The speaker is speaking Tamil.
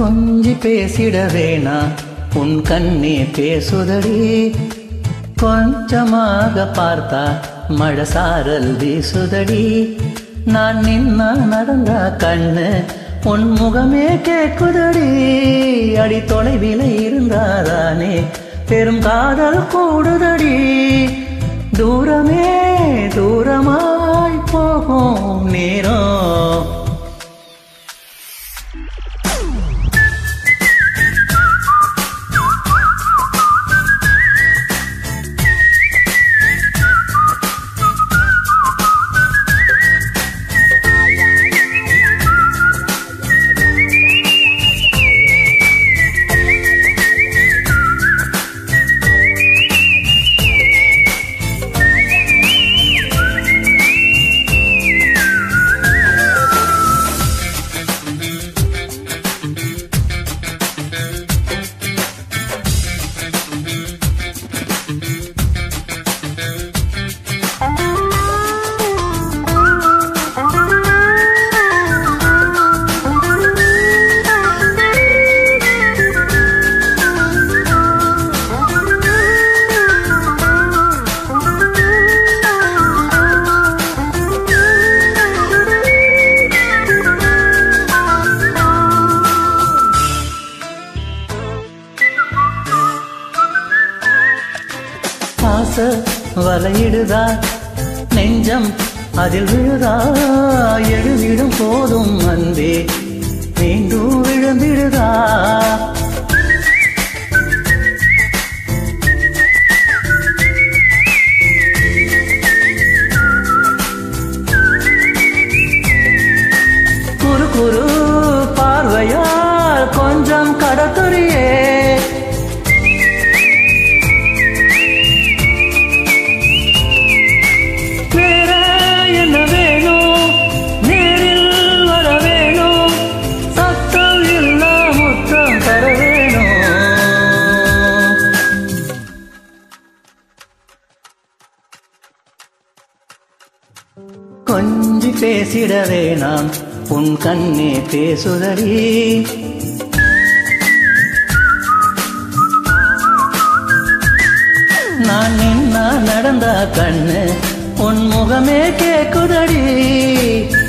கொஞ்சி பேசிட வேணா உன் கண்ணே பேசுதடி கொஞ்சமாக பார்த்தா மழை சாரல் வீசுதடி நான் நின்னா நடந்தா கண்ணு உன் முகமே கேட்குதடி அடி தொலைவில இருந்தாதானே பெரும் காதல் கூடுதடி தூரமே தூரமாய் போகும் நேரம் ஆச வலையிடுதா நெஞ்சம் அதில் விழுதா எழுவிடும் போதும் அன்பே மீண்டும் விழுந்திடுதா குறு குறு பார்வையால் கொஞ்சம் கடத்துறியே வேற என்ன வேணும் நேரில் வர வேணும் சத்தம் இல்ல முத்தம் தர வேணும் கொஞ்சி பேசிட வேணாம் உன் கண்ணே பேசுதடி நான் நின்னா நடந்தா கண்ணு உன் முகமே கேக்குதடி